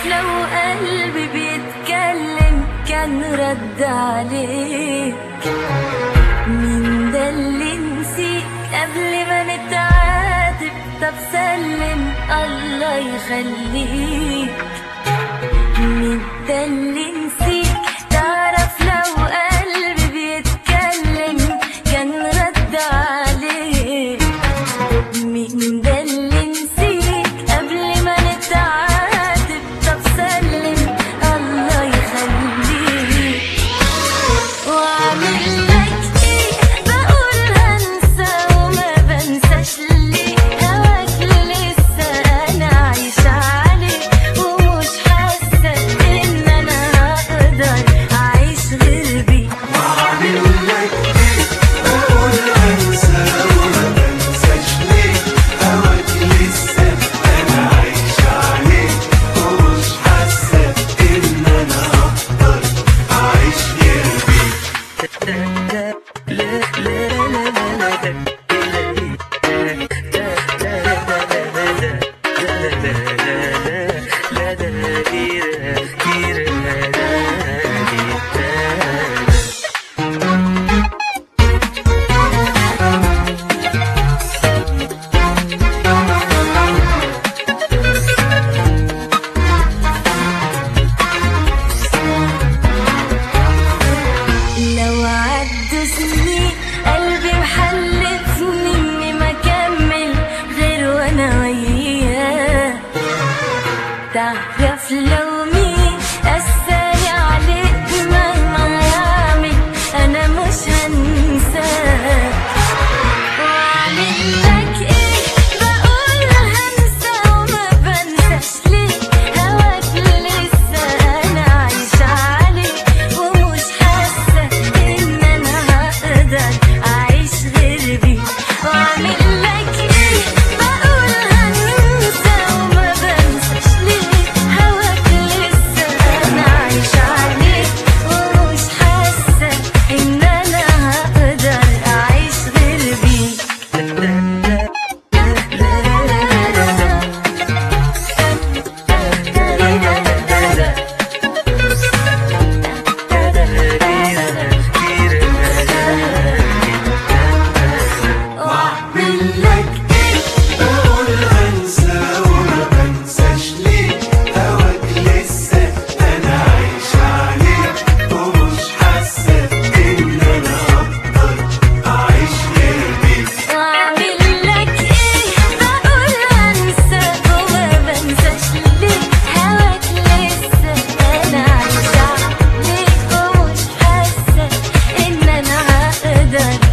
لو قلبي بيتكلم كان رد عليك مين ده اللي نسيك قبل ما نتعاتب طب سلم الله يخليك مين ده اللي نسيك تعرف لو قلبي بيتكلم كان رد عليك مين ده اللي نسيك قبل ما نتعاتب طب سلم الله يخليك واعمل لك ايه بقول هنسى وما بنساش ليه هواك لسه انا عايشة عليه ومش حاسة ان انا هقدر اعيش غير بيه وأعمل لك إيه بقول أنسى وما بنساش ليه هواك لسه أنا عايش عليه ومش حاسة إن أنا هقدر أعيش غير بيه لو عدوا سنين قلبي محلفني اني ما اكمل غير وانا وياه تعرف لو مين قساني عليك مهما يعمل انا مش هنساك واعمل لك ايه بقول هنسى وما بنساش ليه هواك لسه انا عايشة عليه ومش حاسة ان انا هقدر اعيش غير بيه واعمل لك ايه بقول هنسى وما بنساش ليه هواك لسه انا عايشة عليه ومش حاسة ان انا هقدر اعيش غير بيه وأعمل لك إيه بقول أنسى وما بنساش ليه هواك لسه أنا عايش عليه ومش حاسة إن أنا هقدر أعيش غير بيه واعمل لك ايه بقول انسى وما بنساش ليه هواك لسه انا عايشة عليه ومش حاسة ان انا هقدر